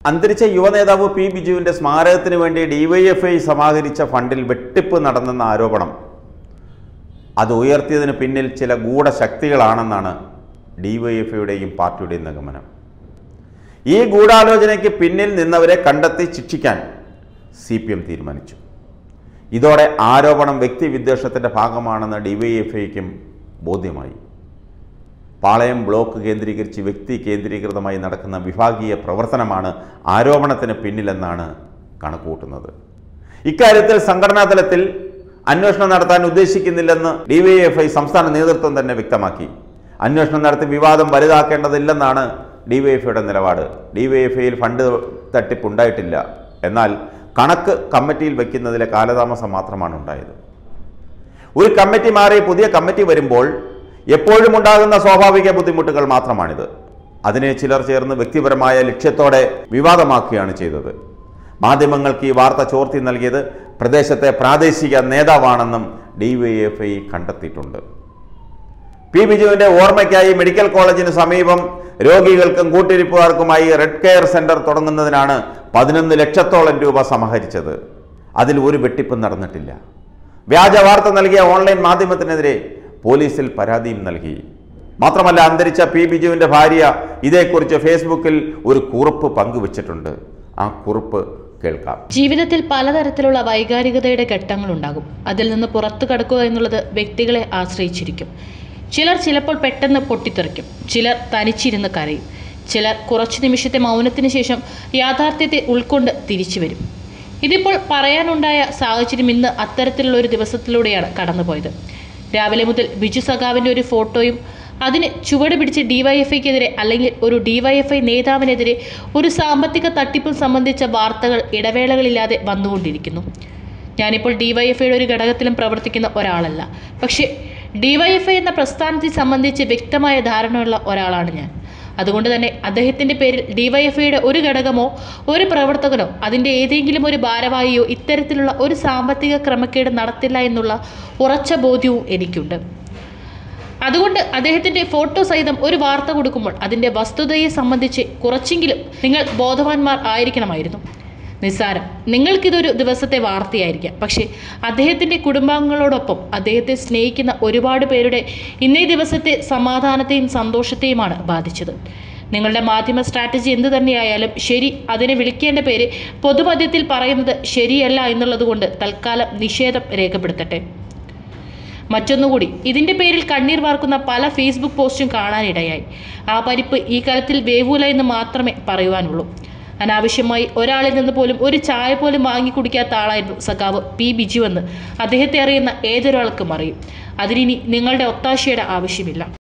അന്തരിച്ച യുവനേതാവ് പി ബിജുവിന്റെ സ്മാരകത്തിന് വേണ്ടി ഡിവൈഎഫ്ഐ സമാഹരിച്ച ഫണ്ടിൽ വെട്ടിപ്പ് നടന്നെന്ന ആരോപണം അത് ഉയർത്തിയതിന് പിന്നിൽ ചില ഗൂഢശക്തികളാണെന്നാണ് ഡിവൈഎഫ്ഐയുടെയും പാർട്ടിയുടെയും നിഗമനം ഈ ഗൂഢാലോചനയ്ക്ക് പിന്നിൽ നിന്നവരെ കണ്ടെത്തി ശിക്ഷിക്കാൻ സി പി എം തീരുമാനിച്ചു ഇതോടെ ആരോപണം വ്യക്തിവിദ്വേഷത്തിൻ്റെ ഭാഗമാണെന്ന് ഡിവൈഎഫ്ഐക്കും ബോധ്യമായി പാളയം ബ്ലോക്ക് കേന്ദ്രീകരിച്ച് വ്യക്തി കേന്ദ്രീകൃതമായി നടക്കുന്ന വിഭാഗീയ പ്രവർത്തനമാണ് ആരോപണത്തിന് പിന്നിലെന്നാണ് കണക്കുകൂട്ടുന്നത് ഇക്കാര്യത്തിൽ സംഘടനാ തലത്തിൽ അന്വേഷണം നടത്താൻ ഉദ്ദേശിക്കുന്നില്ലെന്ന് ഡിവൈഎഫ്ഐ സംസ്ഥാന നേതൃത്വം തന്നെ വ്യക്തമാക്കി അന്വേഷണം നടത്തി വിവാദം വലുതാക്കേണ്ടതില്ലെന്നാണ് ഡിവൈഎഫ്ഐയുടെ നിലപാട് ഡിവൈഎഫ്ഐയിൽ ഫണ്ട് തട്ടിപ്പുണ്ടായിട്ടില്ല എന്നാൽ കണക്ക് കമ്മിറ്റിയിൽ വയ്ക്കുന്നതിലെ കാലതാമസം മാത്രമാണ് ഉണ്ടായത് ഒരു കമ്മിറ്റി മാറി പുതിയ കമ്മിറ്റി വരുമ്പോൾ എപ്പോഴും ഉണ്ടാകുന്ന സ്വാഭാവിക ബുദ്ധിമുട്ടുകൾ മാത്രമാണിത് അതിനെ ചിലർ ചേർന്ന് വ്യക്തിപരമായ ലക്ഷ്യത്തോടെ വിവാദമാക്കുകയാണ് ചെയ്തത് മാധ്യമങ്ങൾക്ക് ഈ വാർത്ത ചോർത്തി നൽകിയത് പ്രദേശത്തെ പ്രാദേശിക നേതാവാണെന്നും ഡിവൈഎഫ്ഐ കണ്ടെത്തിയിട്ടുണ്ട് പി ബിജുവിന്റെ ഓർമ്മയ്ക്കായി മെഡിക്കൽ കോളേജിന് സമീപം രോഗികൾക്കും കൂട്ടിരിപ്പുകാർക്കുമായി റെഡ് കെയർ സെന്റർ തുടങ്ങുന്നതിനാണ് പതിനൊന്ന് ലക്ഷത്തോളം രൂപ സമാഹരിച്ചത് അതിൽ ഒരു വെട്ടിപ്പും നടന്നിട്ടില്ല വ്യാജ വാർത്ത നൽകിയ ഓൺലൈൻ മാധ്യമത്തിനെതിരെ പോലീസിൽ പരാതിയും നൽകി മാത്രമല്ല അന്തരിച്ച പി ബിജുവിന്റെ ഭാര്യ ഇതേക്കുറിച്ച് ഫേസ്ബുക്കിൽ ഒരു കുറിപ്പ് പങ്കുവച്ചിട്ടുണ്ട് ആ കുറിപ്പ് കേൾക്കാം ജീവിതത്തിൽ പലതരത്തിലുള്ള വൈകാരികതയുടെ ഘട്ടങ്ങളുണ്ടാകും അതിൽ നിന്ന് പുറത്തു കടക്കുക എന്നുള്ളത് വ്യക്തികളെ ആശ്രയിച്ചിരിക്കും ചിലർ ചിലപ്പോൾ പെട്ടെന്ന് പൊട്ടിത്തെറിക്കും ചിലർ തനിച്ചിരുന്ന് കരയും ചിലർ കുറച്ചു നിമിഷത്തെ മൗനത്തിന് ശേഷം യാഥാർത്ഥ്യത്തെ ഉൾക്കൊണ്ട് തിരിച്ചു വരും ഇതിപ്പോൾ പറയാനുണ്ടായ സാഹചര്യം ഇന്ന് അത്തരത്തിലുള്ള ഒരു ദിവസത്തിലൂടെയാണ് കടന്നുപോയത് രാവിലെ മുതൽ ബിജു സഖാവിൻ്റെ ഒരു ഫോട്ടോയും അതിന് ചുവട് പിടിച്ച് ഡിവൈഎഫ്ഐക്കെതിരെ അല്ലെങ്കിൽ ഒരു ഡിവൈഎഫ്ഐ നേതാവിനെതിരെ ഒരു സാമ്പത്തിക തട്ടിപ്പും സംബന്ധിച്ച വാർത്തകൾ ഇടവേളകളില്ലാതെ വന്നുകൊണ്ടിരിക്കുന്നു ഞാനിപ്പോൾ ഡിവൈഎഫ്ഐയുടെ ഒരു ഘടകത്തിലും പ്രവർത്തിക്കുന്ന ഒരാളല്ല പക്ഷേ ഡിവൈഎഫ്ഐ എന്ന പ്രസ്ഥാനത്തെ സംബന്ധിച്ച് വ്യക്തമായ ധാരണയുള്ള ഒരാളാണ് ഞാൻ അതുകൊണ്ട് തന്നെ അദ്ദേഹത്തിൻ്റെ പേരിൽ ഡിവൈഎഫ്ഐയുടെ ഒരു ഘടകമോ ഒരു പ്രവർത്തകനോ അതിൻ്റെ ഏതെങ്കിലും ഒരു ഭാരവാഹിയോ ഇത്തരത്തിലുള്ള ഒരു സാമ്പത്തിക ക്രമക്കേട് നടത്തില്ല എന്നുള്ള ഉറച്ച ബോധ്യവും എനിക്കുണ്ട് അതുകൊണ്ട് അദ്ദേഹത്തിൻ്റെ ഫോട്ടോ സഹിതം ഒരു വാർത്ത കൊടുക്കുമ്പോൾ അതിൻ്റെ വസ്തുതയെ സംബന്ധിച്ച് കുറച്ചെങ്കിലും നിങ്ങൾ ബോധവാന്മാർ ആയിരിക്കണമായിരുന്നു നിസ്സാരം നിങ്ങൾക്കിതൊരു ദിവസത്തെ വാർത്തയായിരിക്കാം പക്ഷേ അദ്ദേഹത്തിൻ്റെ കുടുംബാംഗങ്ങളോടൊപ്പം അദ്ദേഹത്തെ സ്നേഹിക്കുന്ന ഒരുപാട് പേരുടെ ഇന്നേ ദിവസത്തെ സമാധാനത്തെയും സന്തോഷത്തെയുമാണ് ബാധിച്ചത് നിങ്ങളുടെ മാധ്യമ സ്ട്രാറ്റജി എന്ത് തന്നെയായാലും ശരി അതിനെ വിളിക്കേണ്ട പേര് പൊതുമധ്യത്തിൽ പറയുന്നത് ശരിയല്ല എന്നുള്ളതുകൊണ്ട് തൽക്കാലം നിഷേധം രേഖപ്പെടുത്തട്ടെ മറ്റൊന്നുകൂടി ഇതിൻ്റെ പേരിൽ കണ്ണീർ വാർക്കുന്ന പല ഫേസ്ബുക്ക് പോസ്റ്റും കാണാനിടയായി ആ പരിപ്പ് ഈ കാലത്തിൽ വേവൂല എന്ന് മാത്രമേ പറയുവാനുള്ളൂ അനാവശ്യമായി ഒരാളിൽ നിന്ന് പോലും ഒരു ചായ പോലും വാങ്ങി കുടിക്കാത്ത ആളായിരുന്നു സഖാവ് പി ബിജു എന്ന് അദ്ദേഹത്തെ അറിയുന്ന ഏതൊരാൾക്കും അറിയും അതിനിനി നിങ്ങളുടെ ഒത്താശയുടെ ആവശ്യമില്ല